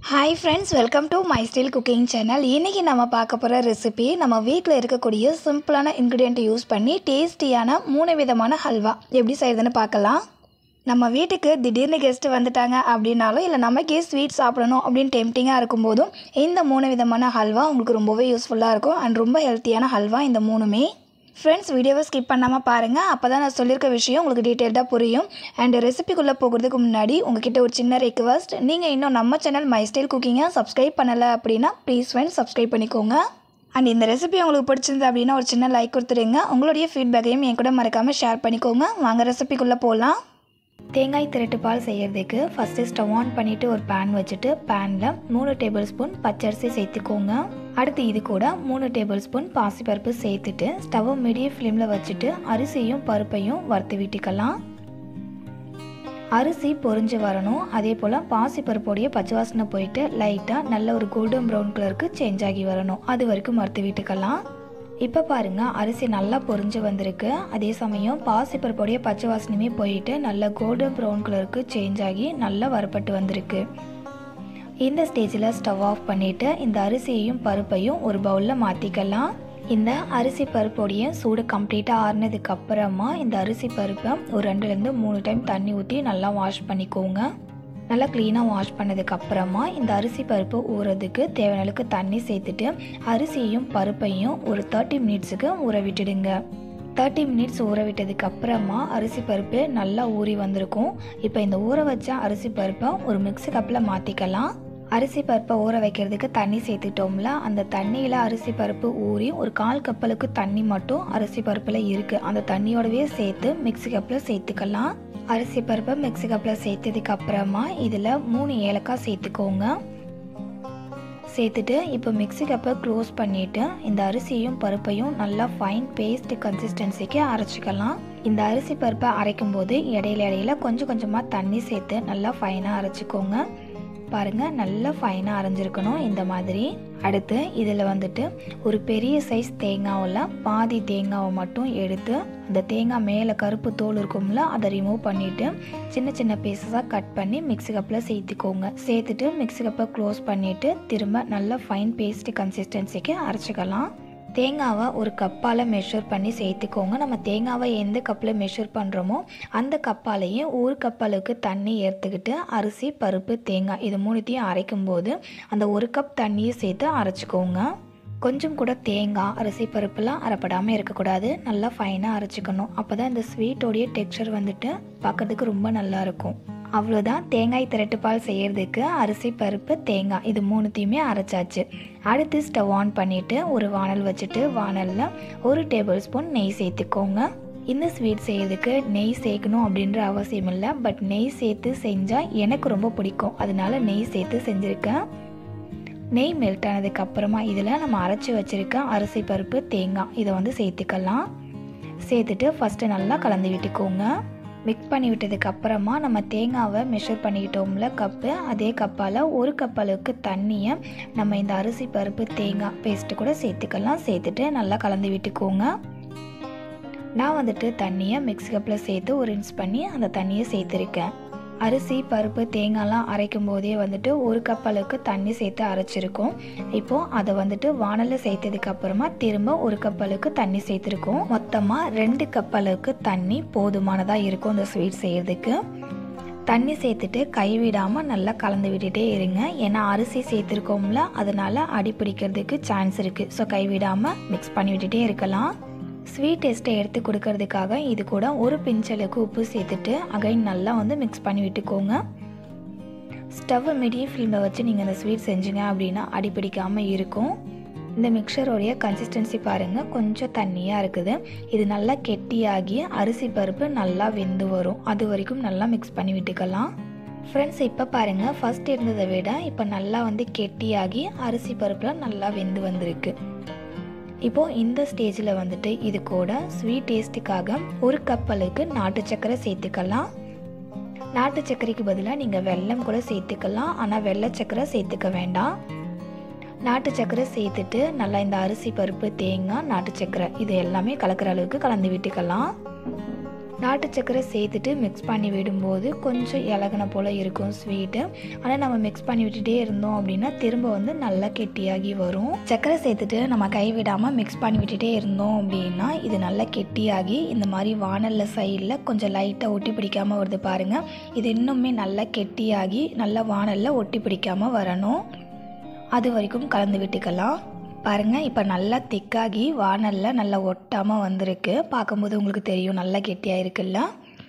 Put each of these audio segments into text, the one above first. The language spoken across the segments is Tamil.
hi friends welcome to my style cooking channel இன்றைக்கி நம்ம பார்க்க போகிற ரெசிபி நம்ம வீட்டில் இருக்கக்கூடிய சிம்பிளான இன்க்ரீடியண்ட்டை யூஸ் பண்ணி டேஸ்டியான மூணு விதமான ஹல்வா எப்படி செய்யுதுன்னு பார்க்கலாம் நம்ம வீட்டுக்கு திடீர்னு கெஸ்ட்டு வந்துட்டாங்க அப்படின்னாலும் இல்லை நமக்கே ஸ்வீட் சாப்பிடணும் அப்படின்னு டெம்டிங்காக இருக்கும்போதும் இந்த மூணு விதமான ஹல்வா உங்களுக்கு ரொம்பவே யூஸ்ஃபுல்லாக இருக்கும் அண்ட் ரொம்ப ஹெல்த்தியான ஹல்வா இந்த மூணுமே ஃப்ரெண்ட்ஸ் வீடியோவை ஸ்கிப் பண்ணாமல் பாருங்கள் அப்போ தான் நான் சொல்லியிருக்க விஷயம் உங்களுக்கு டீட்டெயில்டாக புரியும் அண்ட் ரெசிபிக்குள்ளே போகிறதுக்கு முன்னாடி உங்ககிட்ட ஒரு சின்ன ரெக்வஸ்ட் நீங்கள் இன்னும் நம்ம சேனல் மை ஸ்டைல் குக்கிங்கை சப்ஸ்கிரைப் பண்ணலை அப்படின்னா ப்ளீஸ் ஃப்ரெண்ட்ஸ் சப்ஸ்கிரைப் பண்ணிக்கோங்க அண்ட் இந்த ரெசிபி உங்களுக்கு பிடிச்சிருந்து அப்படின்னா ஒரு சின்ன லைக் கொடுத்துருங்க உங்களுடைய ஃபீட்பேக்கையும் என் கூட மறக்காமல் ஷேர் பண்ணிக்கோங்க வாங்க ரெசிபிக்குள்ளே போகலாம் தேங்காய் திரட்டு பால் செய்யறதுக்கு ஃபஸ்ட்டு ஸ்டவ் ஆன் பண்ணிவிட்டு ஒரு பேன் வச்சுட்டு பேனில் மூணு டேபிள் ஸ்பூன் பச்சரிசி சேர்த்துக்கோங்க அடுத்து இது கூட மூணு டேபிள் ஸ்பூன் பாசிப்பருப்பு சேர்த்துட்டு ஸ்டவ்வை மீடியம் ஃப்ளேமில் வச்சுட்டு அரிசியும் பருப்பையும் வறுத்து விட்டுக்கலாம் அரிசி பொரிஞ்சு வரணும் அதே போல் பாசிப்பருப்போடைய பச்சை வாசனை போயிட்டு லைட்டாக நல்ல ஒரு கோல்டன் ப்ரௌன் கலருக்கு சேஞ்ச் ஆகி வரணும் அது வரைக்கும் வறுத்து விட்டுக்கலாம் இப்போ பாருங்க அரிசி நல்லா பொரிஞ்சு வந்திருக்கு அதே சமயம் பாசிப்பருப்போடைய பச்சை வாசனையுமே போயிட்டு நல்ல கோல்டன் ப்ரௌன் கலருக்கு சேஞ்ச் ஆகி நல்லா வரப்பட்டு வந்திருக்கு இந்த ஸ்டேஜில் ஸ்டவ் ஆஃப் பண்ணிவிட்டு இந்த அரிசியையும் பருப்பையும் ஒரு பவுலில் மாற்றிக்கலாம் இந்த அரிசி பருப்போடைய சூடு கம்ப்ளீட்டாக ஆறுனதுக்கு அப்புறமா இந்த அரிசி பருப்பை ஒரு ரெண்டுலேருந்து மூணு டைம் தண்ணி ஊற்றி நல்லா வாஷ் பண்ணிக்கோங்க நல்லா க்ளீனாக வாஷ் பண்ணதுக்கு அப்புறமா இந்த அரிசி பருப்பு ஊறதுக்கு தேவையான அளவுக்கு தண்ணி சேர்த்துட்டு அரிசியையும் பருப்பையும் ஒரு தேர்ட்டி மினிட்ஸுக்கு ஊற விட்டுடுங்க தேர்ட்டி மினிட்ஸ் ஊற விட்டதுக்கு அப்புறமா அரிசி பருப்பு நல்லா ஊறி வந்திருக்கும் இப்போ இந்த ஊற வச்ச அரிசி பருப்பை ஒரு மிக்ஸி கப்பில் மாற்றிக்கலாம் அரிசி பருப்பை ஊற வைக்கிறதுக்கு தண்ணி சேர்த்துட்டோம்ல அந்த தண்ணியில் அரிசி பருப்பு ஊறி ஒரு கால் கப்பலுக்கு தண்ணி மட்டும் அரிசி பருப்பில் இருக்குது அந்த தண்ணியோடவே சேர்த்து மிக்ஸி கப்பில் சேர்த்துக்கலாம் அரிசி பருப்பை மிக்ஸி கப்பில் சேர்த்ததுக்கு அப்புறமா இதில் மூணு ஏலக்காய் சேர்த்துக்கோங்க சேர்த்துட்டு இப்போ மிக்ஸி கப்பை க்ளோஸ் பண்ணிவிட்டு இந்த அரிசியும் பருப்பையும் நல்லா ஃபைன் பேஸ்ட் கன்சிஸ்டன்சிக்கு அரைச்சிக்கலாம் இந்த அரிசி பருப்பை அரைக்கும் போது இடையில இடையில கொஞ்சம் கொஞ்சமாக தண்ணி சேர்த்து நல்லா ஃபைனாக அரைச்சிக்கோங்க பாருங்கள் நல்லா ஃபைனாக அரைஞ்சிருக்கணும் இந்த மாதிரி அடுத்து இதில் வந்துட்டு ஒரு பெரிய சைஸ் தேங்காவில் பாதி தேங்காவை மட்டும் எடுத்து அந்த தேங்காய் மேலே கருப்பு தோல் இருக்கும்ல அதை ரிமூவ் பண்ணிவிட்டு சின்ன சின்ன பீசஸாக கட் பண்ணி மிக்ஸி கப்பில் சேர்த்துக்கோங்க சேர்த்துட்டு மிக்ஸி கப்பை க்ளோஸ் பண்ணிவிட்டு திரும்ப நல்லா ஃபைன் பேஸ்ட் கன்சிஸ்டன்சிக்கு அரைச்சிக்கலாம் தேங்காவை ஒரு கப்பால் மெஷர் பண்ணி சேர்த்துக்கோங்க நம்ம தேங்காவை எந்த கப்பில் மெஷர் பண்ணுறோமோ அந்த கப்பாலேயே ஒரு கப் அளவுக்கு தண்ணி ஏற்றுக்கிட்டு அரிசி பருப்பு தேங்காய் இது மூணுத்தையும் அரைக்கும் போது அந்த ஒரு கப் தண்ணியை சேர்த்து அரைச்சிக்கோங்க கொஞ்சம் கூட தேங்காய் அரிசி பருப்புலாம் அரைப்படாமல் இருக்கக்கூடாது நல்லா ஃபைனாக அரைச்சிக்கணும் அப்போ தான் இந்த ஸ்வீட்டோடைய டெக்ஸ்சர் வந்துட்டு பார்க்கறதுக்கு ரொம்ப நல்லாயிருக்கும் அவ்வளோதான் தேங்காய் திரட்டுப்பால் செய்கிறதுக்கு அரிசி பருப்பு தேங்காய் இது மூணுத்தையுமே அரைச்சாச்சு அடுத்து ஸ்டவ் ஆன் பண்ணிவிட்டு ஒரு வானல் வச்சுட்டு வானலில் ஒரு டேபிள் ஸ்பூன் நெய் சேர்த்துக்கோங்க இந்த ஸ்வீட் செய்யறதுக்கு நெய் சேர்க்கணும் அப்படின்ற அவசியம் இல்லை பட் நெய் சேர்த்து செஞ்சால் எனக்கு ரொம்ப பிடிக்கும் அதனால நெய் சேர்த்து செஞ்சுருக்கேன் நெய் மெல்ட் ஆனதுக்கு அப்புறமா இதில் நம்ம அரைச்சி வச்சுருக்க அரிசி பருப்பு தேங்காய் இதை வந்து சேர்த்துக்கலாம் சேர்த்துட்டு ஃபஸ்ட்டு நல்லா கலந்து விட்டுக்கோங்க மிக்ஸ் பண்ணி விட்டதுக்கு அப்புறமா நம்ம தேங்காவை மெஷர் பண்ணிக்கிட்டோம்ல கப்பு அதே கப்பால் ஒரு கப் அளவுக்கு தண்ணியை நம்ம இந்த அரிசி பருப்பு தேங்காய் பேஸ்ட்டு கூட சேர்த்துக்கலாம் சேர்த்துட்டு நல்லா கலந்து விட்டுக்கோங்க நான் வந்துட்டு தண்ணியை மிக்ஸ் கப்பில் சேர்த்து ஒரு இன்ஸ் பண்ணி அந்த தண்ணியை சேர்த்துருக்கேன் அரிசி பருப்பு தேங்காய்லாம் அரைக்கும் போதே வந்துட்டு ஒரு கப் அளவுக்கு தண்ணி சேர்த்து அரைச்சிருக்கோம் இப்போது அதை வந்துட்டு வானலில் சேர்த்ததுக்கு அப்புறமா திரும்ப ஒரு கப் அளவுக்கு தண்ணி சேர்த்துருக்கோம் மொத்தமாக ரெண்டு கப் அளவுக்கு தண்ணி போதுமானதாக இருக்கும் இந்த ஸ்வீட் செய்யறதுக்கு தண்ணி சேர்த்துட்டு கைவிடாமல் நல்லா கலந்து விட்டுட்டே இருங்க ஏன்னா அரிசி சேர்த்துருக்கோம்ல அதனால் அடி பிடிக்கிறதுக்கு சான்ஸ் இருக்குது ஸோ கைவிடாமல் மிக்ஸ் பண்ணி விட்டுட்டே இருக்கலாம் ஸ்வீட் டேஸ்ட்டை எடுத்து கொடுக்கறதுக்காக இது கூட ஒரு பிஞ்சளவுக்கு உப்பு சேர்த்துட்டு அகைன் நல்லா வந்து மிக்ஸ் பண்ணி விட்டுக்கோங்க ஸ்டவ் மீடியம் ஃப்ளேமில் வச்சு நீங்கள் இந்த ஸ்வீட் செஞ்சீங்க அப்படின்னா அடிப்பிடிக்காமல் இருக்கும் இந்த மிக்சரோடைய கன்சிஸ்டன்சி பாருங்கள் கொஞ்சம் தண்ணியாக இருக்குது இது நல்லா கெட்டியாகி அரிசி பருப்பு நல்லா வெந்து வரும் அது வரைக்கும் நல்லா மிக்ஸ் பண்ணி விட்டுக்கலாம் ஃப்ரெண்ட்ஸ் இப்போ பாருங்கள் ஃபஸ்ட் இருந்ததை விட இப்போ நல்லா வந்து கெட்டியாகி அரிசி பருப்புலாம் நல்லா வெந்து வந்திருக்கு இப்போது இந்த ஸ்டேஜில் வந்துட்டு இது கூட ஸ்வீட் டேஸ்ட்டுக்காக ஒரு கப் அளவுக்கு நாட்டு சக்கரை சேர்த்துக்கலாம் நாட்டு சர்க்கரைக்கு பதிலாக நீங்கள் வெல்லம் கூட சேர்த்துக்கலாம் ஆனால் வெள்ளை சக்கரை சேர்த்துக்க வேண்டாம் நாட்டு சக்கரை சேர்த்துட்டு நல்லா இந்த அரிசி பருப்பு தேங்காய் நாட்டு சக்கரை இது எல்லாமே கலக்கிற அளவுக்கு கலந்து விட்டுக்கலாம் நாட்டு சக்கரை சேர்த்துட்டு மிக்ஸ் பண்ணி விடும்போது கொஞ்சம் இலகுன போல் இருக்கும் ஸ்வீட்டு ஆனால் நம்ம மிக்ஸ் பண்ணி விட்டுட்டே இருந்தோம் அப்படின்னா திரும்ப வந்து நல்லா கெட்டியாகி வரும் சக்கரை சேர்த்துட்டு நம்ம கைவிடாமல் மிக்ஸ் பண்ணி விட்டுட்டே இருந்தோம் அப்படின்னா இது நல்லா கெட்டியாகி இந்த மாதிரி வானலில் சைடில் கொஞ்சம் லைட்டாக ஒட்டி பிடிக்காமல் வருது பாருங்கள் இது இன்னுமே நல்லா கெட்டியாகி நல்லா வானலில் ஒட்டி பிடிக்காமல் வரணும் அது வரைக்கும் கலந்து விட்டுக்கலாம் பாருங்கள் இப்போ நல்லா திக்காகி வானலில் நல்லா ஒட்டாமல் வந்திருக்கு பார்க்கும்போது உங்களுக்கு தெரியும் நல்லா கெட்டியாக இருக்குல்ல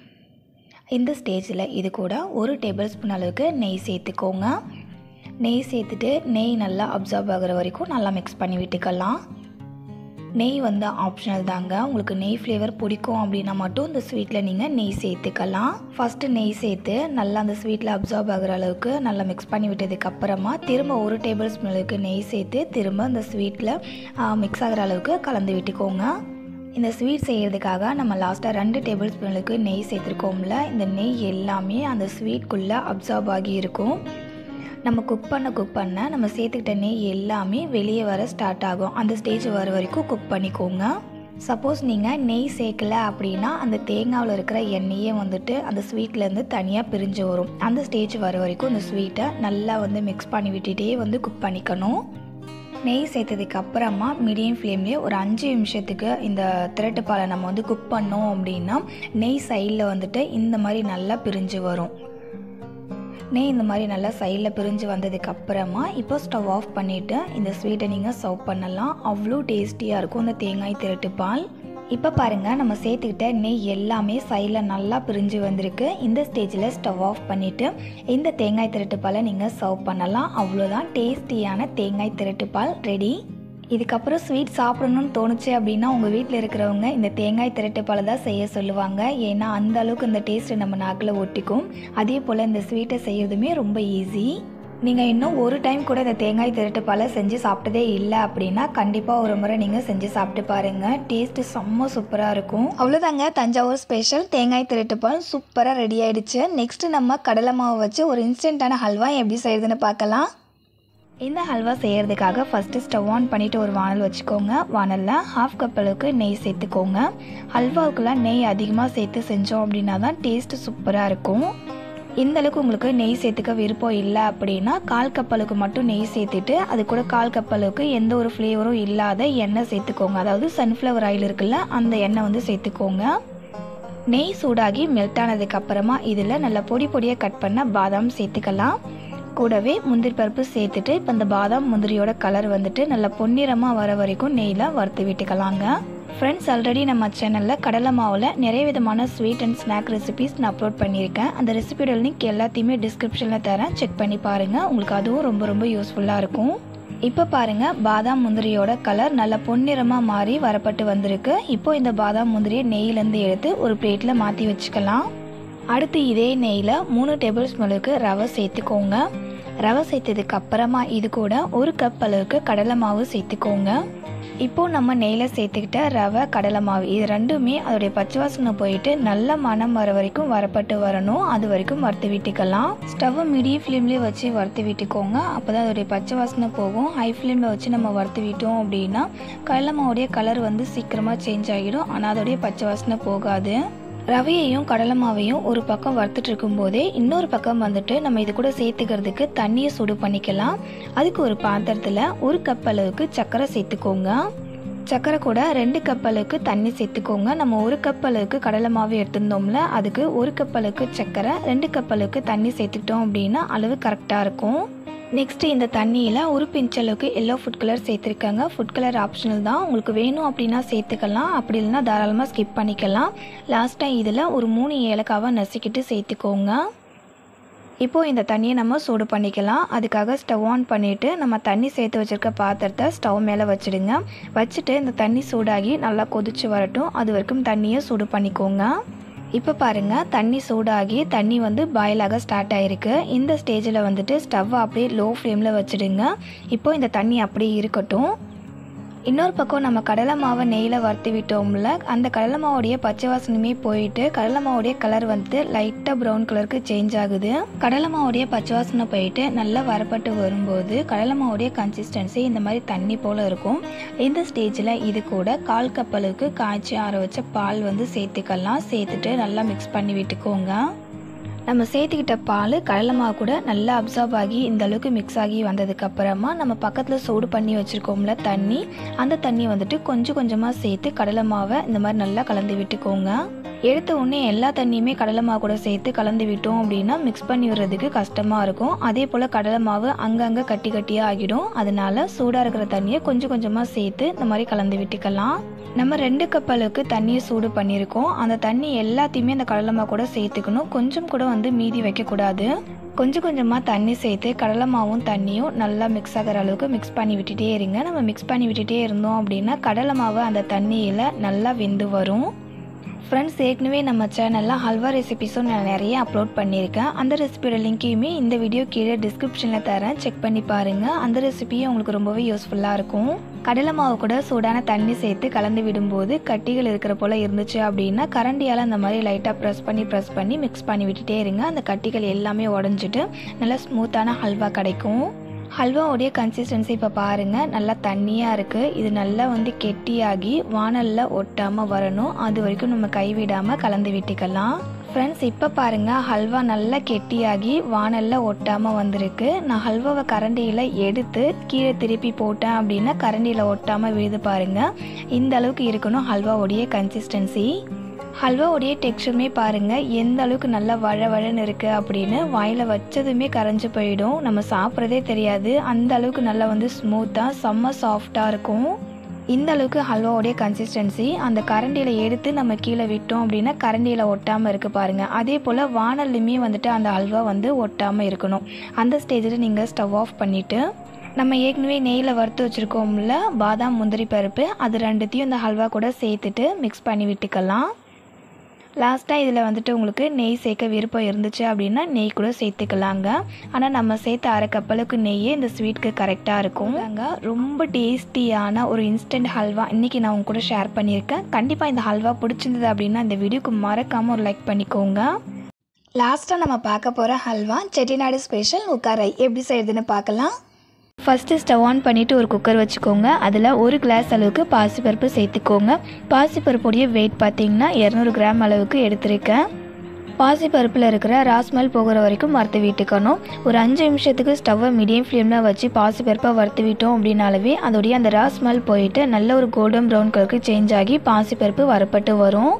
இந்த ஸ்டேஜில் இது கூட ஒரு டேபிள் ஸ்பூன் அளவுக்கு நெய் சேர்த்துக்கோங்க நெய் சேர்த்துட்டு நெய் நல்லா அப்சர்வ் ஆகிற வரைக்கும் நல்லா மிக்ஸ் பண்ணி விட்டுக்கலாம் நெய் வந்து ஆப்ஷனல் தாங்க உங்களுக்கு நெய் ஃப்ளேவர் பிடிக்கும் அப்படின்னா மட்டும் இந்த ஸ்வீட்டில் நீங்கள் நெய் சேர்த்துக்கலாம் ஃபஸ்ட்டு நெய் சேர்த்து நல்லா அந்த ஸ்வீட்டில் அப்சார்ப் ஆகிற அளவுக்கு நல்லா மிக்ஸ் பண்ணி விட்டதுக்கு அப்புறமா திரும்ப ஒரு டேபிள் ஸ்பூன் அளவுக்கு நெய் சேர்த்து திரும்ப அந்த ஸ்வீட்டில் மிக்ஸ் ஆகிற அளவுக்கு கலந்து விட்டுக்கோங்க இந்த ஸ்வீட் செய்கிறதுக்காக நம்ம லாஸ்ட்டாக ரெண்டு டேபிள் ஸ்பூன் அளவுக்கு நெய் சேர்த்துருக்கோம்ல இந்த நெய் எல்லாமே அந்த ஸ்வீட்குள்ளே அப்சார்ப் ஆகி இருக்கும் நம்ம குக் பண்ண குக் பண்ண நம்ம சேர்த்துக்கிட்ட நெய் எல்லாமே வெளியே வர ஸ்டார்ட் ஆகும் அந்த ஸ்டேஜ் வர வரைக்கும் குக் பண்ணிக்கோங்க சப்போஸ் நீங்கள் நெய் சேர்க்கல அப்படின்னா அந்த தேங்காவில் இருக்கிற எண்ணெயே வந்துட்டு அந்த ஸ்வீட்லேருந்து தனியாக பிரிஞ்சு வரும் அந்த ஸ்டேஜ் வர வரைக்கும் இந்த ஸ்வீட்டை நல்லா வந்து மிக்ஸ் பண்ணி விட்டுட்டே வந்து குக் பண்ணிக்கணும் நெய் சேர்த்ததுக்கு அப்புறமா மீடியம் ஃப்ளேம்லேயே ஒரு அஞ்சு நிமிஷத்துக்கு இந்த திரட்டு பாலை நம்ம வந்து குக் பண்ணோம் அப்படின்னா நெய் சைடில் வந்துட்டு இந்த மாதிரி நல்லா பிரிஞ்சு வரும் நெய் இந்த மாதிரி நல்லா சைடில் பிரிஞ்சு வந்ததுக்கு அப்புறமா இப்போ ஸ்டவ் ஆஃப் பண்ணிவிட்டு இந்த ஸ்வீட்டை நீங்கள் சர்வ் பண்ணலாம் அவ்வளோ டேஸ்டியாக இருக்கும் இந்த தேங்காய் திரட்டு பால் இப்போ பாருங்கள் நம்ம சேர்த்துக்கிட்ட நெய் எல்லாமே சைடில் நல்லா பிரிஞ்சு வந்திருக்கு இந்த ஸ்டேஜில் ஸ்டவ் ஆஃப் பண்ணிவிட்டு இந்த தேங்காய் திரட்டு பாலை நீங்கள் சர்வ் பண்ணலாம் அவ்வளோதான் டேஸ்டியான தேங்காய் திரட்டு பால் ரெடி இதுக்கப்புறம் ஸ்வீட் சாப்பிடணும்னு தோணுச்சு அப்படின்னா உங்கள் வீட்டில் இருக்கிறவங்க இந்த தேங்காய் திரட்டு பாலை தான் செய்ய சொல்லுவாங்க ஏன்னா அந்த அளவுக்கு இந்த டேஸ்ட்டு நம்ம நாக்கில் ஒட்டிக்கும் அதே போல் இந்த ஸ்வீட்டை செய்யறதுமே ரொம்ப ஈஸி நீங்கள் இன்னும் ஒரு டைம் கூட இந்த தேங்காய் திரட்டு பாலை செஞ்சு சாப்பிட்டதே இல்லை அப்படின்னா கண்டிப்பாக ஒரு முறை நீங்கள் செஞ்சு சாப்பிட்டு பாருங்கள் டேஸ்ட்டு செம்ம சூப்பராக இருக்கும் அவ்வளோதாங்க தஞ்சாவூர் ஸ்பெஷல் தேங்காய் திரட்டு பால் சூப்பராக ரெடி ஆயிடுச்சு நெக்ஸ்ட்டு நம்ம கடலை மாவு வச்சு ஒரு இன்ஸ்டண்ட்டான ஹல்வா எப்படி செய்யுதுன்னு பார்க்கலாம் இந்த ஹல்வா செய்கிறதுக்காக ஃபஸ்ட்டு ஸ்டவ் ஆன் பண்ணிவிட்டு ஒரு வானல் வச்சுக்கோங்க வானலில் ஹாஃப் கப் அளவுக்கு நெய் சேர்த்துக்கோங்க ஹல்வாவுக்குலாம் நெய் அதிகமாக சேர்த்து செஞ்சோம் அப்படின்னா தான் டேஸ்ட்டு சூப்பராக இருக்கும் இந்த அளவுக்கு உங்களுக்கு நெய் சேர்த்துக்க விருப்பம் இல்லை அப்படின்னா கால் கப் அளவுக்கு மட்டும் நெய் சேர்த்துட்டு அது கூட கால் கப் அளவுக்கு எந்த ஒரு ஃப்ளேவரும் இல்லாத எண்ணெய் சேர்த்துக்கோங்க அதாவது சன்ஃப்ளவர் ஆயில் இருக்குல்ல அந்த எண்ணெய் வந்து சேர்த்துக்கோங்க நெய் சூடாகி மெல்ட் ஆனதுக்கு அப்புறமா இதில் நல்லா பொடி பொடியாக கட் பண்ண பாதாம் சேர்த்துக்கலாம் கூடவே முந்திரி பருப்பு சேர்த்துட்டு இப்போ இந்த பாதாம் முந்திரியோட கலர் வந்துட்டு நல்லா பொன்னிறமாக வர வரைக்கும் நெய்யில் வறுத்து விட்டுக்கலாங்க ஃப்ரெண்ட்ஸ் ஆல்ரெடி நம்ம சேனலில் கடலை மாவில் நிறைய விதமான ஸ்வீட் அண்ட் ஸ்நாக் ரெசிபிஸ் நான் அப்லோட் பண்ணியிருக்கேன் அந்த ரெசிபியோட லிங்க் எல்லாத்தையுமே டிஸ்கிரிப்ஷனில் தரேன் செக் பண்ணி பாருங்கள் உங்களுக்கு அதுவும் ரொம்ப ரொம்ப யூஸ்ஃபுல்லாக இருக்கும் இப்போ பாருங்கள் பாதாம் முந்திரியோட கலர் நல்லா பொன்னிறமாக மாறி வரப்பட்டு வந்திருக்கு இப்போ இந்த பாதாம் முந்திரியை நெய்யிலேருந்து எடுத்து ஒரு பிளேட்டில் மாற்றி வச்சுக்கலாம் அடுத்து இதே நெய்யில் மூணு டேபிள் ஸ்பூன் அளவுக்கு ரவை சேர்த்துக்கோங்க ரவை சேர்த்ததுக்கு அப்புறமா இது கூட ஒரு கப் அளவுக்கு கடலை மாவு சேர்த்துக்கோங்க இப்போ நம்ம நெய்யில் சேர்த்துக்கிட்ட ரவை கடலை மாவு இது ரெண்டுமே அதோடைய பச்சை வாசனை போயிட்டு நல்ல மனம் வர வரைக்கும் வரப்பட்டு வரணும் அது வரைக்கும் வறுத்து விட்டுக்கலாம் ஸ்டவ்வை மீடியம் ஃப்ளேம்லேயே வச்சு வறுத்து விட்டுக்கோங்க அப்போ தான் அதோடைய பச்சை வாசனை போகும் ஹை ஃப்ளேமில் வச்சு நம்ம வறுத்து விட்டோம் அப்படின்னா கடலை மாவுடைய கலர் வந்து சீக்கிரமாக சேஞ்ச் ஆகிடும் ஆனால் அதோடைய பச்சை வாசனை போகாது ரவையையும் கடலை மாவையும் ஒரு பக்கம் வறுத்துட்டு இருக்கும்போதே இன்னொரு பக்கம் வந்துட்டு நம்ம இது கூட சேர்த்துக்கிறதுக்கு தண்ணியை சூடு பண்ணிக்கலாம் அதுக்கு ஒரு பாத்திரத்தில் ஒரு கப் அளவுக்கு சர்க்கரை சேர்த்துக்கோங்க சர்க்கரை கூட ரெண்டு கப் அளவுக்கு தண்ணி சேர்த்துக்கோங்க நம்ம ஒரு கப் அளவுக்கு கடலை மாவு எடுத்திருந்தோம்ல அதுக்கு ஒரு கப் அளவுக்கு சர்க்கரை ரெண்டு கப் அளவுக்கு தண்ணி சேர்த்துக்கிட்டோம் அப்படின்னா அளவு கரெக்டாக இருக்கும் நெக்ஸ்ட் இந்த தண்ணியில் ஒரு பிஞ்ச் அளவுக்கு எல்லோ ஃபுட் கலர் சேர்த்துருக்காங்க ஃபுட் கலர் ஆப்ஷனல் தான் உங்களுக்கு வேணும் அப்படின்னா சேர்த்துக்கலாம் அப்படி இல்லைன்னா தாராளமாக ஸ்கிப் பண்ணிக்கலாம் லாஸ்ட்டாக இதில் ஒரு மூணு ஏலக்காவை நசுக்கிட்டு சேர்த்துக்கோங்க இப்போது இந்த தண்ணியை நம்ம சூடு பண்ணிக்கலாம் அதுக்காக ஸ்டவ் ஆன் பண்ணிவிட்டு நம்ம தண்ணி சேர்த்து வச்சுருக்க பாத்திரத்தை ஸ்டவ் மேலே வச்சுடுங்க வச்சுட்டு இந்த தண்ணி சூடாகி நல்லா கொதிச்சு வரட்டும் அது வரைக்கும் தண்ணியை சூடு பண்ணிக்கோங்க இப்போ பாருங்கள் தண்ணி சூடாகி தண்ணி வந்து பாயில் ஆக ஸ்டார்ட் ஆகிருக்கு இந்த ஸ்டேஜில் வந்துட்டு ஸ்டவ்வை அப்படியே லோ ஃப்ளேமில் வச்சுடுங்க இப்போ இந்த தண்ணி அப்படியே இருக்கட்டும் இன்னொரு பக்கம் நம்ம கடலை மாவை நெய்யில் வறுத்து விட்டோம்ல அந்த கடலை மாவுடைய பச்சை வாசனமே போயிட்டு கடலை மாவுடைய கலர் வந்து லைட்டாக ப்ரௌன் கலருக்கு சேஞ்ச் ஆகுது கடலை மாவுடைய பச்சை வாசனை போயிட்டு நல்லா வரப்பட்டு வரும்போது கடலை மாவுடைய கன்சிஸ்டன்சி இந்த மாதிரி தண்ணி போல் இருக்கும் இந்த ஸ்டேஜில் இது கூட கால் கப் அளவுக்கு காய்ச்சி ஆற வச்ச பால் வந்து சேர்த்துக்கலாம் சேர்த்துட்டு நல்லா மிக்ஸ் பண்ணி விட்டுக்கோங்க நம்ம சேர்த்துக்கிட்ட பால் கடலை மாவு கூட நல்லா அப்சார்ப் ஆகி இந்த அளவுக்கு மிக்ஸ் ஆகி வந்ததுக்கு அப்புறமா நம்ம பக்கத்தில் சூடு பண்ணி வச்சுருக்கோம்ல தண்ணி அந்த தண்ணி வந்துட்டு கொஞ்சம் கொஞ்சமாக சேர்த்து கடலை மாவை இந்த மாதிரி நல்லா கலந்து விட்டுக்கோங்க எடுத்த உடனே எல்லா தண்ணியுமே கடலை மாவு கூட சேர்த்து கலந்து விட்டோம் அப்படின்னா மிக்ஸ் பண்ணி விடுறதுக்கு கஷ்டமாக இருக்கும் அதே போல் கடலை மாவு அங்கங்கே கட்டி கட்டியாக ஆகிடும் அதனால சூடாக இருக்கிற தண்ணியை கொஞ்சம் கொஞ்சமாக சேர்த்து இந்த மாதிரி கலந்து விட்டுக்கலாம் நம்ம ரெண்டு கப் அளவுக்கு தண்ணியை சூடு பண்ணியிருக்கோம் அந்த தண்ணி எல்லாத்தையுமே அந்த கடலை மாவு கூட சேர்த்துக்கணும் கொஞ்சம் கூட வந்து மீதி வைக்கக்கூடாது கொஞ்சம் கொஞ்சமாக தண்ணி சேர்த்து கடலை மாவும் தண்ணியும் நல்லா மிக்ஸ் ஆகிற அளவுக்கு மிக்ஸ் பண்ணி விட்டுட்டே இருங்க நம்ம மிக்ஸ் பண்ணி விட்டுட்டே இருந்தோம் அப்படின்னா கடலை மாவு அந்த தண்ணியில் நல்லா வெந்து வரும் ஃப்ரெண்ட்ஸ் ஏற்கனவே நம்ம சேனலில் ஹல்வா ரெசிபிஸும் நான் நிறைய அப்லோட் பண்ணியிருக்கேன் அந்த ரெசிபியோட லிங்க்கையுமே இந்த வீடியோ கீழே டிஸ்கிரிப்ஷனில் தரேன் செக் பண்ணி பாருங்கள் அந்த ரெசிபியும் உங்களுக்கு ரொம்பவே யூஸ்ஃபுல்லாக இருக்கும் கடலை மாவு கூட சூடான தண்ணி சேர்த்து கலந்து விடும்போது கட்டிகள் இருக்கிற போல் இருந்துச்சு அப்படின்னா கரண்டியால் அந்த மாதிரி லைட்டாக ப்ரெஸ் பண்ணி ப்ரெஸ் பண்ணி மிக்ஸ் பண்ணி விட்டுட்டே இருங்க அந்த கட்டிகள் எல்லாமே உடஞ்சிட்டு நல்லா ஸ்மூத்தான ஹல்வா கிடைக்கும் ஹல்வாவுடைய கன்சிஸ்டன்சி இப்போ பாருங்கள் நல்லா தண்ணியாக இருக்குது இது நல்லா வந்து கெட்டியாகி வானலில் ஒட்டாமல் வரணும் அது வரைக்கும் நம்ம கைவிடாமல் கலந்து விட்டுக்கலாம் ஃப்ரெண்ட்ஸ் இப்போ பாருங்கள் ஹல்வா நல்லா கெட்டியாகி வானலில் ஒட்டாமல் வந்திருக்கு நான் ஹல்வாவை கரண்டியில் எடுத்து கீழே திருப்பி போட்டேன் அப்படின்னா கரண்டியில் ஒட்டாமல் விழுது பாருங்கள் இந்த அளவுக்கு இருக்கணும் ஹல்வாவுடைய கன்சிஸ்டன்சி ஹல்வாவுடைய டெக்ஸ்டருமே பாருங்கள் எந்த அளவுக்கு நல்லா வழ வழன்னு இருக்குது அப்படின்னு வாயில் வச்சதுமே கரைஞ்சு போயிடும் நம்ம சாப்பிட்றதே தெரியாது அந்த அளவுக்கு நல்லா வந்து ஸ்மூத்தாக செம்ம சாஃப்டாக இருக்கும் இந்த அளவுக்கு ஹல்வாவுடைய கன்சிஸ்டன்சி அந்த கரண்டியில் எடுத்து நம்ம கீழே விட்டோம் அப்படின்னா கரண்டியில் ஒட்டாமல் இருக்குது பாருங்கள் அதே போல் வானல்லையுமே வந்துட்டு அந்த ஹல்வா வந்து ஒட்டாமல் இருக்கணும் அந்த ஸ்டேஜில் நீங்கள் ஸ்டவ் ஆஃப் பண்ணிவிட்டு நம்ம ஏற்கனவே நெய்யில் வறுத்து வச்சுருக்கோம்ல பாதாம் முந்திரி பருப்பு அது ரெண்டுத்தையும் இந்த ஹல்வா கூட சேர்த்துட்டு மிக்ஸ் பண்ணி விட்டுக்கலாம் லாஸ்ட்டாக இதில் வந்துட்டு உங்களுக்கு நெய் சேர்க்க விருப்பம் இருந்துச்சு அப்படின்னா நெய் கூட சேர்த்துக்கலாங்க ஆனால் நம்ம சேர்த்த அரை கப்பலுக்கு நெய்யே இந்த ஸ்வீட்க்கு கரெக்டாக இருக்கும் அங்க ரொம்ப டேஸ்டியான ஒரு இன்ஸ்டன்ட் ஹல்வா இன்றைக்கி நான் உங்க கூட ஷேர் பண்ணியிருக்கேன் கண்டிப்பாக இந்த ஹல்வா பிடிச்சிருந்தது அப்படின்னா இந்த வீடியோக்கு மறக்காமல் ஒரு லைக் பண்ணிக்கோங்க லாஸ்ட்டாக நம்ம பார்க்க போகிற ஹல்வா செட்டிநாடு ஸ்பெஷல் உக்காரை எப்படி செய்யுதுன்னு பார்க்கலாம் ஃபஸ்ட்டு ஸ்டவ் ஆன் பண்ணிவிட்டு ஒரு குக்கர் வச்சுக்கோங்க அதில் ஒரு கிளாஸ் அளவுக்கு பாசிப்பருப்பு சேர்த்துக்கோங்க பாசிப்பருப்புடைய வெயிட் பார்த்தீங்கன்னா இரநூறு கிராம் அளவுக்கு எடுத்திருக்கேன் பாசிப்பருப்பில் இருக்கிற ராஸ்மல் போகிற வரைக்கும் வறுத்து விட்டுக்கணும் ஒரு அஞ்சு நிமிஷத்துக்கு ஸ்டவ்வை மீடியம் ஃப்ளேமில் வச்சு பாசிப்பருப்பை வறுத்து விட்டோம் அப்படின்னாலவே அதோடைய அந்த ராஸ்மல் போயிட்டு நல்ல ஒரு கோல்டன் ப்ரௌன் கலருக்கு சேஞ்ச் ஆகி பாசிப்பருப்பு வரப்பட்டு வரும்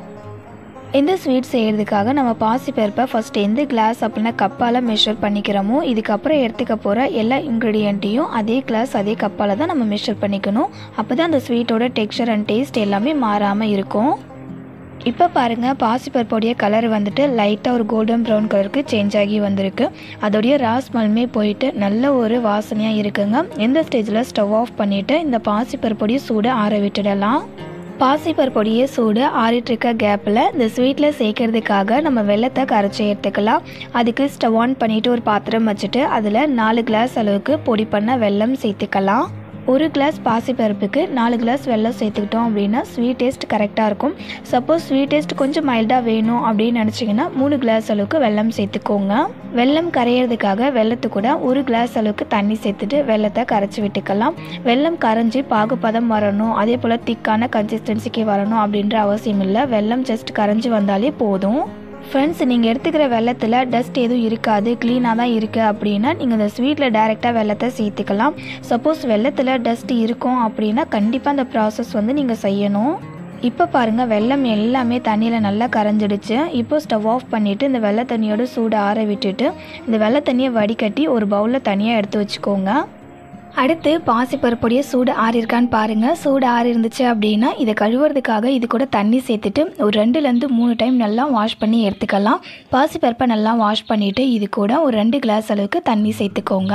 இந்த ஸ்வீட் செய்கிறதுக்காக நம்ம பாசிப்பருப்பை ஃபஸ்ட் எந்த கிளாஸ் அப்படின்னா கப்பால் மெஷர் பண்ணிக்கிறோமோ இதுக்கப்புறம் எடுத்துக்க போகிற எல்லா இன்க்ரீடியண்ட்டையும் அதே கிளாஸ் அதே கப்பால் தான் நம்ம மெஷர் பண்ணிக்கணும் அப்போ தான் அந்த ஸ்வீட்டோட டெக்ஸ்சர் அண்ட் டேஸ்ட் எல்லாமே மாறாமல் இருக்கும் இப்போ பாருங்கள் பாசிப்பருப்போடைய கலர் வந்துட்டு லைட்டாக ஒரு கோல்டன் ப்ரௌன் கலருக்கு சேஞ்ச் ஆகி வந்திருக்கு அதோடைய ராஸ்மல்மே போயிட்டு நல்ல ஒரு வாசனையாக இருக்குங்க எந்த ஸ்டேஜில் ஸ்டவ் ஆஃப் பண்ணிவிட்டு இந்த பாசிப்பருப்போடைய சூடை ஆற விட்டுடலாம் பாசிப்பருப்பொடியை சூடு ஆறிட்டுருக்க கேப்பில் இந்த ஸ்வீட்டில் சேர்க்கறதுக்காக நம்ம வெள்ளத்தை கரைச்சி எடுத்துக்கலாம் அதுக்கு ஸ்டவ் ஆன் பண்ணிவிட்டு ஒரு பாத்திரம் வச்சுட்டு அதில் நாலு கிளாஸ் அளவுக்கு பொடி பண்ண வெல்லம் சேர்த்துக்கலாம் ஒரு கிளாஸ் பாசிப்பருப்புக்கு நாலு கிளாஸ் வெல்லம் சேர்த்துக்கிட்டோம் அப்படின்னா ஸ்வீட் டேஸ்ட் கரெக்டாக இருக்கும் சப்போஸ் ஸ்வீட் டேஸ்ட் கொஞ்சம் மைல்டாக வேணும் அப்படின்னு நினச்சிங்கன்னா மூணு கிளாஸ் அளவுக்கு வெல்லம் சேர்த்துக்கோங்க வெல்லம் கரையிறதுக்காக வெள்ளத்து கூட ஒரு கிளாஸ் அளவுக்கு தண்ணி சேர்த்துட்டு வெள்ளத்தை கரைச்சி விட்டுக்கலாம் வெல்லம் கரைஞ்சி பாகுபதம் வரணும் அதே போல் திக்கான கன்சிஸ்டன்சிக்கு வரணும் அப்படின்ற அவசியம் இல்லை வெல்லம் ஜஸ்ட் கரைஞ்சி வந்தாலே போதும் ஃப்ரெண்ட்ஸ் நீங்கள் எடுத்துக்கிற வெள்ளத்தில் டஸ்ட் எதுவும் இருக்காது க்ளீனாக தான் இருக்குது அப்படின்னா நீங்கள் இந்த ஸ்வீட்டில் டைரெக்டாக வெள்ளத்தை சேர்த்துக்கலாம் சப்போஸ் வெள்ளத்தில் டஸ்ட் இருக்கும் அப்படின்னா கண்டிப்பாக அந்த ப்ராசஸ் வந்து நீங்கள் செய்யணும் இப்போ பாருங்கள் வெள்ளம் எல்லாமே தண்ணியில் நல்லா கரைஞ்சிடுச்சு இப்போ ஸ்டவ் ஆஃப் பண்ணிவிட்டு இந்த வெள்ளை தண்ணியோட சூடு ஆற விட்டுட்டு இந்த வெள்ளை தண்ணியை வடிகட்டி ஒரு பவுலில் தனியாக எடுத்து வச்சுக்கோங்க அடுத்து பாசிப்பருப்புடைய சூடு ஆறி இருக்கான்னு பாருங்கள் சூடு ஆறி இருந்துச்சு அப்படின்னா இதை கழுவுறதுக்காக இது கூட தண்ணி சேர்த்துட்டு ஒரு ரெண்டுலேருந்து மூணு டைம் நல்லா வாஷ் பண்ணி எடுத்துக்கலாம் பாசிப்பருப்பை நல்லா வாஷ் பண்ணிவிட்டு இது கூட ஒரு ரெண்டு கிளாஸ் அளவுக்கு தண்ணி சேர்த்துக்கோங்க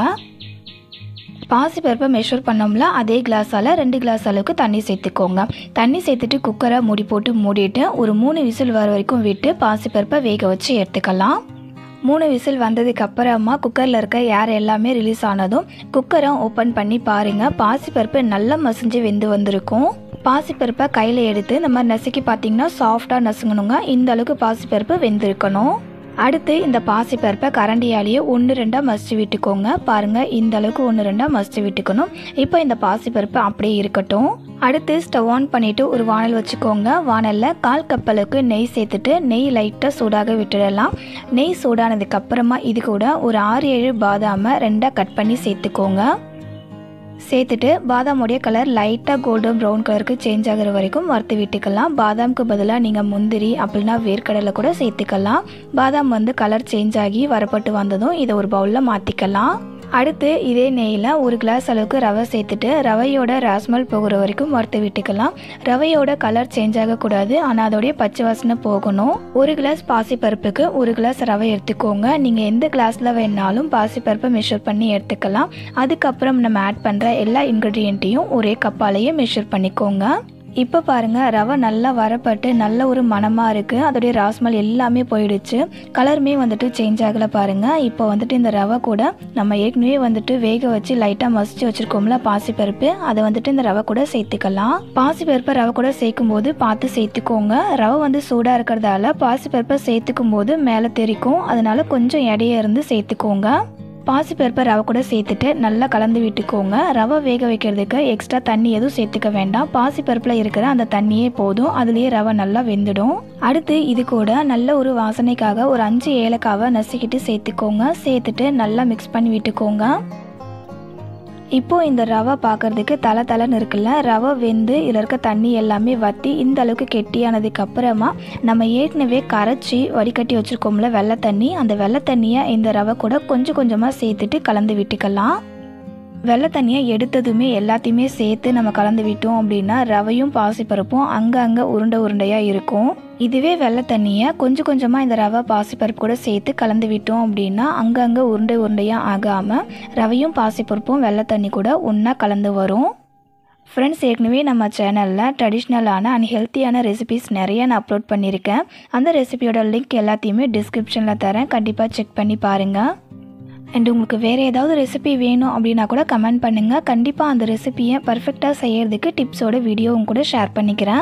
பாசிப்பருப்பை மெஷர் பண்ணோம்ல அதே கிளாஸால் ரெண்டு கிளாஸ் அளவுக்கு தண்ணி சேர்த்துக்கோங்க தண்ணி சேர்த்துட்டு குக்கரை மூடி போட்டு மூடிட்டு ஒரு மூணு விசில் வர வரைக்கும் விட்டு பாசிப்பருப்பை வேக வச்சு எடுத்துக்கலாம் மூணு விசில் வந்ததுக்கு அப்புறமா குக்கரில் இருக்க ஏர் எல்லாமே ரிலீஸ் ஆனதும் குக்கரை ஓப்பன் பண்ணி பாருங்கள் பாசிப்பருப்பு நல்லா மசிஞ்சு வெந்து வந்திருக்கும் பாசிப்பருப்பை கையில் எடுத்து இந்த மாதிரி நசுக்கி பார்த்தீங்கன்னா சாஃப்டாக நசுங்கணுங்க இந்த அளவுக்கு பாசிப்பருப்பு வெந்திருக்கணும் அடுத்து இந்த பாசிப்பருப்பை கரண்டியாலேயே ஒன்று ரெண்டாக மசிச்சு விட்டுக்கோங்க பாருங்கள் இந்த அளவுக்கு ஒன்று ரெண்டாக மசிச்சு விட்டுக்கணும் இப்போ இந்த பாசிப்பருப்பு அப்படியே இருக்கட்டும் அடுத்து ஸ்டவ் ஆன் பண்ணிவிட்டு ஒரு வானல் வச்சுக்கோங்க வானலில் கால் கப்பலுக்கு நெய் சேர்த்துட்டு நெய் லைட்டாக சூடாக விட்டுடலாம் நெய் சூடானதுக்கு அப்புறமா இது கூட ஒரு ஆறு ஏழு பாதாமை ரெண்டாக கட் பண்ணி சேர்த்துக்கோங்க சேர்த்துட்டு பாதாமுடைய கலர் லைட்டாக கோல்டன் ப்ரௌன் கலருக்கு சேஞ்ச் ஆகிற வரைக்கும் வறுத்து விட்டுக்கலாம் பாதாமுக்கு பதிலாக நீங்கள் முந்திரி அப்படின்னா வேர்க்கடலை கூட சேர்த்துக்கலாம் பாதாம் வந்து கலர் சேஞ்ச் ஆகி வரப்பட்டு வந்ததும் இதை ஒரு பவுலில் மாற்றிக்கலாம் அடுத்து இதே நெய்யில் ஒரு கிளாஸ் அளவுக்கு ரவை சேர்த்துட்டு ரவையோட ராஸ்மல் போகிற வரைக்கும் வறுத்து விட்டுக்கலாம் ரவையோட கலர் சேஞ்ச் ஆகக்கூடாது ஆனால் அதோடைய பச்சை வாசனை போகணும் ஒரு கிளாஸ் பாசிப்பருப்புக்கு ஒரு கிளாஸ் ரவை எடுத்துக்கோங்க நீங்கள் எந்த கிளாஸில் வேணாலும் பாசிப்பருப்பை மெஷர் பண்ணி எடுத்துக்கலாம் அதுக்கப்புறம் நம்ம ஆட் பண்ணுற எல்லா இன்க்ரீடியண்ட்டையும் ஒரே கப்பாலேயே மெஷர் பண்ணிக்கோங்க இப்போ பாருங்கள் ரவை நல்லா வரப்பட்டு நல்ல ஒரு மணமாக இருக்குது அதோடைய ராஸ்மல் எல்லாமே போயிடுச்சு கலருமே வந்துட்டு சேஞ்ச் ஆகலை பாருங்கள் இப்போ வந்துட்டு இந்த ரவை கூட நம்ம ஏற்கனவே வந்துட்டு வேக வச்சு லைட்டாக மசிச்சு வச்சுருக்கோம்ல பாசிப்பருப்பு அதை வந்துட்டு இந்த ரவை கூட சேர்த்துக்கலாம் பாசிப்பருப்பை ரவை கூட சேர்க்கும் போது பார்த்து சேர்த்துக்கோங்க ரவை வந்து சூடாக இருக்கிறதால பாசிப்பருப்பை சேர்த்துக்கும் போது மேலே தெரிக்கும் அதனால கொஞ்சம் எடையை இருந்து சேர்த்துக்கோங்க பாசிப்பருப்பை ரவை கூட சேர்த்துட்டு நல்லா கலந்து விட்டுக்கோங்க ரவை வேக வைக்கிறதுக்கு எக்ஸ்ட்ரா தண்ணி எதுவும் சேர்த்துக்க வேண்டாம் பாசிப்பருப்பில் இருக்கிற அந்த தண்ணியே போதும் அதுலேயே ரவை நல்லா வெந்துடும் அடுத்து இது கூட நல்ல ஒரு வாசனைக்காக ஒரு அஞ்சு ஏலக்காவை நசுக்கிட்டு சேர்த்துக்கோங்க சேர்த்துட்டு நல்லா மிக்ஸ் பண்ணி விட்டுக்கோங்க இப்போ இந்த ரவை பார்க்கறதுக்கு தலை தலைன்னு இருக்குல்ல ரவை வெந்து இதில் இருக்க தண்ணி எல்லாமே வற்றி இந்த அளவுக்கு கெட்டியானதுக்கு அப்புறமா நம்ம ஏற்கனவே கரைச்சி வடிகட்டி வச்சுருக்கோம்ல வெள்ளை தண்ணி அந்த வெள்ளை தண்ணியை இந்த ரவை கூட கொஞ்சம் கொஞ்சமாக சேர்த்துட்டு கலந்து விட்டுக்கலாம் வெள்ளை தண்ணியை எடுத்ததுமே எல்லாத்தையுமே சேர்த்து நம்ம கலந்து விட்டோம் அப்படின்னா ரவையும் பாசிப்பருப்பும் அங்கங்கே உருண்டை உருண்டையாக இருக்கும் இதுவே வெள்ளை தண்ணியை கொஞ்சம் கொஞ்சமாக இந்த ரவை பாசிப்பருப்பு கூட சேர்த்து கலந்து விட்டோம் அப்படின்னா அங்கங்கே உருண்டை உருண்டையாக ஆகாமல் ரவையும் பாசிப்பருப்பும் வெள்ளை தண்ணி கூட ஒன்றா கலந்து வரும் ஃப்ரெண்ட்ஸ் ஏற்கனவே நம்ம சேனலில் ட்ரெடிஷ்னலான அண்ட் ஹெல்த்தியான ரெசிபிஸ் நிறைய நான் அப்லோட் பண்ணியிருக்கேன் அந்த ரெசிபியோட லிங்க் எல்லாத்தையுமே டிஸ்கிரிப்ஷனில் தரேன் கண்டிப்பாக செக் பண்ணி பாருங்கள் அண்ட் உங்களுக்கு வேறு ஏதாவது ரெசிபி வேணும் அப்படின்னா கூட கமெண்ட் பண்ணுங்கள் கண்டிப்பாக அந்த ரெசிபியை பர்ஃபெக்டாக செய்யறதுக்கு டிப்ஸோட வீடியோவும் கூட ஷேர் பண்ணிக்கிறேன்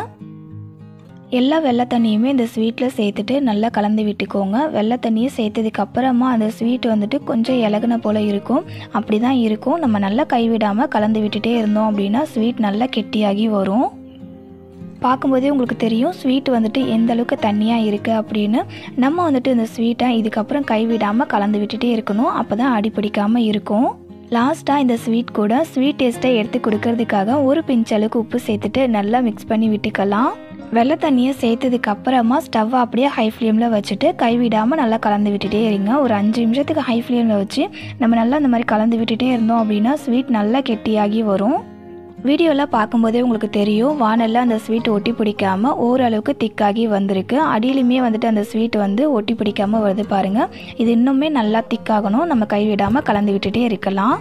எல்லா வெள்ளை தண்ணியுமே இந்த ஸ்வீட்டில் சேர்த்துட்டு நல்லா கலந்து விட்டுக்கோங்க வெள்ளை தண்ணியை சேர்த்ததுக்கு அப்புறமா அந்த ஸ்வீட் வந்துட்டு கொஞ்சம் இலகுன போல் இருக்கும் அப்படி தான் இருக்கும் நம்ம நல்லா கைவிடாமல் கலந்து விட்டுட்டே இருந்தோம் அப்படின்னா ஸ்வீட் நல்லா கெட்டியாகி வரும் பார்க்கும்போதே உங்களுக்கு தெரியும் ஸ்வீட் வந்துட்டு எந்த அளவுக்கு தண்ணியாக இருக்குது அப்படின்னு நம்ம வந்துட்டு இந்த ஸ்வீட்டை இதுக்கப்புறம் கைவிடாமல் கலந்து விட்டுட்டே இருக்கணும் அப்போ தான் அடி பிடிக்காமல் இருக்கும் லாஸ்ட்டாக இந்த ஸ்வீட் கூட ஸ்வீட் டேஸ்ட்டை எடுத்து கொடுக்கறதுக்காக ஒரு பிஞ்ச் அளவுக்கு உப்பு சேர்த்துட்டு நல்லா மிக்ஸ் பண்ணி விட்டுக்கலாம் வெள்ளை தண்ணியை சேர்த்ததுக்கு அப்புறமா ஸ்டவ்வை அப்படியே ஹை ஃப்ளேமில் வச்சுட்டு கைவிடாமல் நல்லா கலந்து விட்டுட்டே இருங்க ஒரு அஞ்சு நிமிஷத்துக்கு ஹை ஃப்ளேமில் வச்சு நம்ம நல்லா இந்த மாதிரி கலந்து விட்டுட்டே இருந்தோம் அப்படின்னா ஸ்வீட் நல்லா கெட்டியாகி வரும் வீடியோவில் பார்க்கும்போதே உங்களுக்கு தெரியும் வானலில் அந்த ஸ்வீட் ஒட்டி பிடிக்காம ஓரளவுக்கு திக்காகி வந்திருக்கு அடியிலுமே வந்துட்டு அந்த ஸ்வீட் வந்து ஒட்டி பிடிக்காம வருது பாருங்கள் இது இன்னுமே நல்லா திக்காகணும் நம்ம கைவிடாமல் கலந்து விட்டுட்டே இருக்கலாம்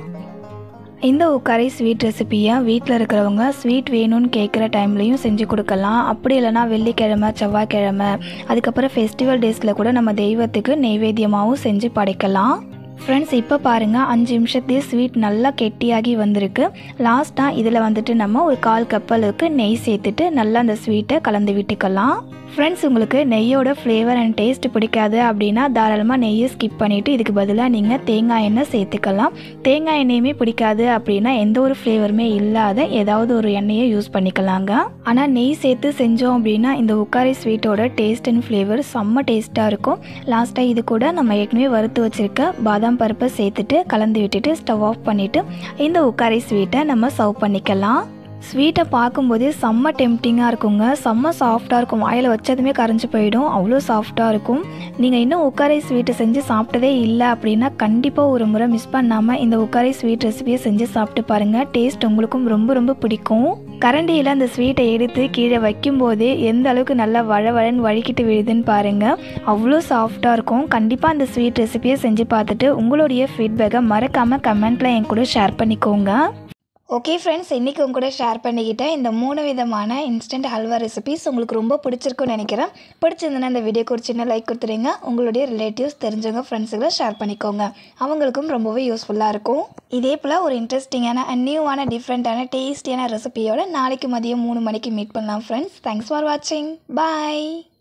இந்த உக்காரி ஸ்வீட் ரெசிப்பியை வீட்டில் இருக்கிறவங்க ஸ்வீட் வேணும்னு கேட்குற டைம்லையும் செஞ்சு கொடுக்கலாம் அப்படி இல்லைனா வெள்ளிக்கிழமை செவ்வாய்க்கிழமை அதுக்கப்புறம் ஃபெஸ்டிவல் டேஸில் கூட நம்ம தெய்வத்துக்கு நெய்வேத்தியமாகவும் செஞ்சு படைக்கலாம் ஃப்ரெண்ட்ஸ் இப்போ பாருங்கள் அஞ்சு நிமிஷத்துலேயே ஸ்வீட் நல்லா கெட்டியாகி வந்திருக்கு லாஸ்ட்டாக இதில் வந்துட்டு நம்ம ஒரு கால் கப்பலுக்கு நெய் சேர்த்துட்டு நல்லா அந்த ஸ்வீட்டை கலந்து விட்டுக்கலாம் ஃப்ரெண்ட்ஸ் உங்களுக்கு நெய்யோட ஃப்ளேவர் அண்ட் டேஸ்ட் பிடிக்காது அப்படின்னா தாராளமாக நெய்யை ஸ்கிப் பண்ணிவிட்டு இதுக்கு பதிலாக நீங்கள் தேங்காய் எண்ணெய் சேர்த்துக்கலாம் தேங்காய் எண்ணெயுமே பிடிக்காது அப்படின்னா எந்த ஒரு ஃப்ளேவருமே இல்லாத ஏதாவது ஒரு எண்ணெயை யூஸ் பண்ணிக்கலாங்க ஆனால் நெய் சேர்த்து செஞ்சோம் அப்படின்னா இந்த உக்காரி ஸ்வீட்டோட டேஸ்ட் அண்ட் ஃப்ளேவர் செம்ம டேஸ்ட்டாக இருக்கும் லாஸ்ட்டாக இது கூட நம்ம ஏற்கனவே வறுத்து வச்சுருக்க பாதாம் பருப்பை சேர்த்துட்டு கலந்து விட்டுட்டு ஸ்டவ் ஆஃப் பண்ணிவிட்டு இந்த உக்காரி ஸ்வீட்டை நம்ம சர்வ் பண்ணிக்கலாம் ஸ்வீட்டை பார்க்கும்போதே செம்ம டெம்டிங்காக இருக்குங்க செம்ம சாஃப்டாக இருக்கும் வாயில் வச்சதுமே கரைஞ்சி போயிடும் அவ்வளோ சாஃப்டாக இருக்கும் நீங்கள் இன்னும் உக்காரை ஸ்வீட்டை செஞ்சு சாப்பிட்டதே இல்லை அப்படின்னா கண்டிப்பாக ஒரு முறை மிஸ் பண்ணாமல் இந்த உக்காரை ஸ்வீட் ரெசிபியை செஞ்சு சாப்பிட்டு பாருங்கள் டேஸ்ட் உங்களுக்கும் ரொம்ப ரொம்ப பிடிக்கும் கரண்டியில் அந்த ஸ்வீட்டை எடுத்து கீழே வைக்கும்போதே எந்த அளவுக்கு நல்லா வழவழன்னு வழுக்கிட்டு விழுதுன்னு பாருங்கள் அவ்வளோ சாஃப்டாக இருக்கும் கண்டிப்பாக அந்த ஸ்வீட் ரெசிபியை செஞ்சு பார்த்துட்டு உங்களுடைய ஃபீட்பேக்கை மறக்காமல் கமெண்ட்டில் என் கூட ஷேர் பண்ணிக்கோங்க ஓகே ஃப்ரெண்ட்ஸ் இன்றைக்கி உங்க கூட ஷேர் பண்ணிக்கிட்டேன் இந்த மூணு விதமான இன்ஸ்டன்ட் ஹல்வா ரெசிபிஸ் உங்களுக்கு ரொம்ப பிடிச்சிருக்குன்னு நினைக்கிறேன் பிடிச்சிருந்தனா இந்த வீடியோக்கு ஒரு சின்ன லைக் கொடுத்துருங்க உங்களுடைய ரிலேட்டிவ்ஸ் தெரிஞ்சவங்க ஃப்ரெண்ட்ஸுகளை ஷேர் பண்ணிக்கோங்க அவங்களுக்கும் ரொம்பவே யூஸ்ஃபுல்லாக இருக்கும் இதே போல் ஒரு இன்ட்ரெஸ்டிங்கான அண்ட் நியூவான டிஃப்ரெண்ட்டான டேஸ்டியான ரெசிபியோட நாளைக்கு மதியம் மூணு மணிக்கு மீட் பண்ணலாம் ஃப்ரெண்ட்ஸ் தேங்க்ஸ் ஃபார் வாட்சிங் பாய்